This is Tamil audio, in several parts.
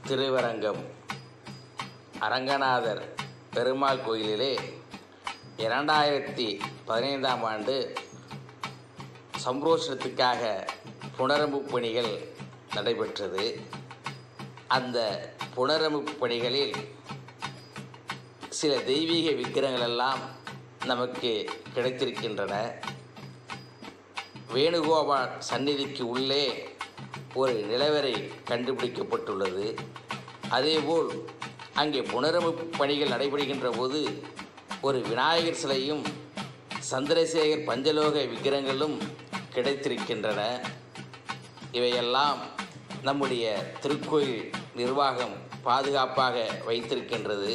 திருவரங்கம் அரங்கநாதர் பெருமாள் கோயிலிலே இரண்டாயிரத்தி பதினைந்தாம் ஆண்டு சம்பரோஷத்துக்காக புனரமைப்பு பணிகள் நடைபெற்றது அந்த புனரமைப்பு பணிகளில் சில தெய்வீக விக்கிரங்கள் எல்லாம் நமக்கு கிடைத்திருக்கின்றன வேணுகோபால் சந்நிதிக்கு உள்ளே ஒரு நிலவரை கண்டுபிடிக்கப்பட்டுள்ளது அதேபோல் அங்கே புனரமைப்பு பணிகள் நடைபெறுகின்ற போது ஒரு விநாயகர் சிலையும் சந்திரசேகர் பஞ்சலோக விக்கிரங்களும் கிடைத்திருக்கின்றன இவையெல்லாம் நம்முடைய திருக்கோயில் நிர்வாகம் பாதுகாப்பாக வைத்திருக்கின்றது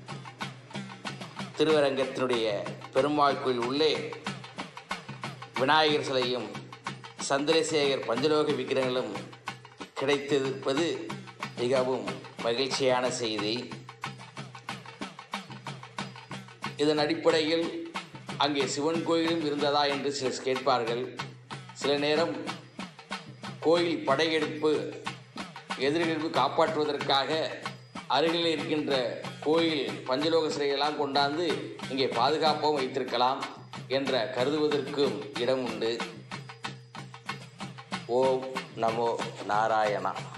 திருவரங்கத்தினுடைய பெருமாள் கோயில் உள்ளே விநாயகர் சிலையும் சந்திரசேகர் பஞ்சலோக விக்கிரங்களும் கிடைத்திருப்பது மிகவும் மகிழ்ச்சியான செய்தி இதன் அடிப்படையில் அங்கே சிவன் கோயிலும் இருந்ததா என்று சிலர் கேட்பார்கள் சில நேரம் கோயில் படையெடுப்பு எதிரிகளுக்கு காப்பாற்றுவதற்காக அருகில் இருக்கின்ற கோயில் பஞ்சலோக சிலையெல்லாம் கொண்டாந்து இங்கே பாதுகாப்பாகவும் வைத்திருக்கலாம் என்ற கருதுவதற்கும் இடம் உண்டு ஓம் நமோ நாராயணா